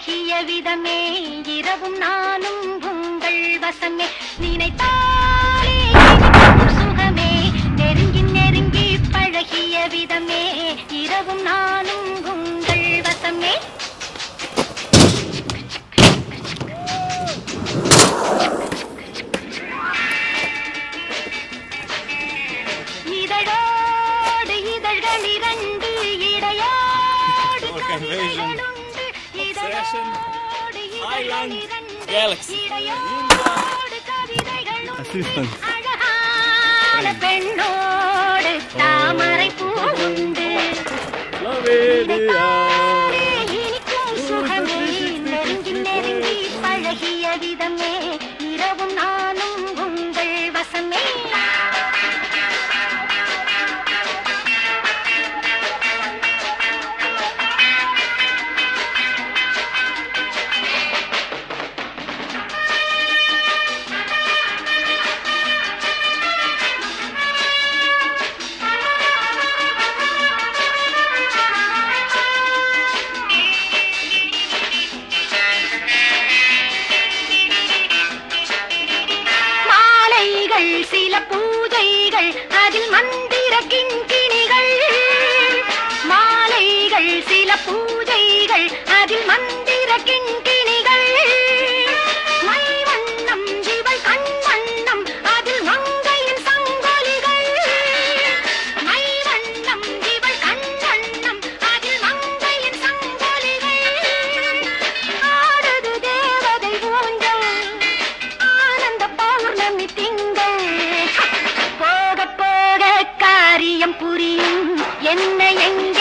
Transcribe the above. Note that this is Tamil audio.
பழகிய விதமே இரவும் நானும் உங்கள் வசமே நினைத்தாலே இனிக்கும் சுகமே நெருங்கி நெருங்கி பழகிய விதமே இரவும் நானும் உங்கள் வசமே இதழோடு இதழ்கள் இரண்டு இடையோடு கவிதைகளுண்டு இதழோடு இதழ்கள் இரண்டு இடையோடு கவிதைகளுண்டு அழகான பெண்ணோடு தாமரை பூவுண்டு இனிக்கும் சுகமே நெருங்கி நெருங்கி பழகிய விதமே இரவும் நானும் உங்கள் வசமே மாலைகள் சில பூஜைகள் அதில் மந்திர கிண்கிணிகள் மாலைகள் சில பூஜைகள் அதில் மந்திர கிண்கிணிகள் மை வண்ணம் இவள் கண் வண்ணம் அதில் மங்கையின் சங்கொலிகள் மை வண்ணம் இவள் கண் வண்ணம் அதில் மங்கையின் சங்கொலிகள் ஆடுது தேவதை ஊஞ்சல் ஆனந்த பௌர்ணமி திங்கள் போக போக காரியம் புரியும் என்ன எங்க